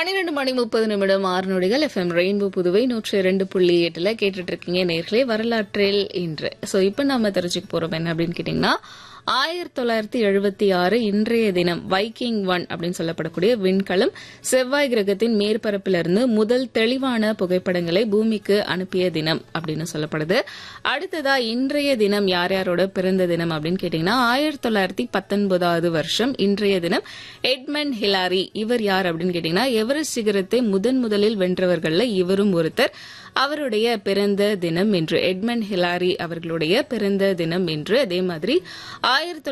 பன்னிரெண்டு மணி முப்பது நிமிடம் ஆறு நொடிகள் எஃப்எம் ரெயின்போ புதுவை நூற்றி இரண்டு புள்ளி எட்டுல கேட்டுட்டு இருக்கீங்க நேர்களே வரலாற்றில் இன்று சோ இப்ப நாம தெரிஞ்சுக்க போறோம் என்ன அப்படின்னு கேட்டீங்கன்னா ஆயிரத்தி தொள்ளாயிரத்தி எழுபத்தி ஆறு இன்றைய தினம் வைக்கிங் ஒன் அப்படின்னு சொல்லப்படக்கூடிய விண்கலம் செவ்வாய் கிரகத்தின் மேற்பரப்பிலிருந்து முதல் தெளிவான புகைப்படங்களை பூமிக்கு அனுப்பிய தினம் அப்படின்னு சொல்லப்படுது அடுத்ததா இன்றைய தினம் யார் யாரோட பிறந்த தினம் அப்படின்னு கேட்டீங்கன்னா ஆயிரத்தி தொள்ளாயிரத்தி பத்தொன்பதாவது வருஷம் இன்றைய தினம் எட்மண்ட் ஹிலாரி இவர் யார் அப்படின்னு கேட்டீங்கன்னா எவரெஸ்ட் சிகரத்தை முதன் முதலில் வென்றவர்கள்ல இவரும் ஒருத்தர் அவருடைய பிறந்த தினம் என்று எட்மண்ட் ஹிலாரி அவர்களுடைய பிறந்த தினம் என்று அதே மாதிரி ஆயிரத்தி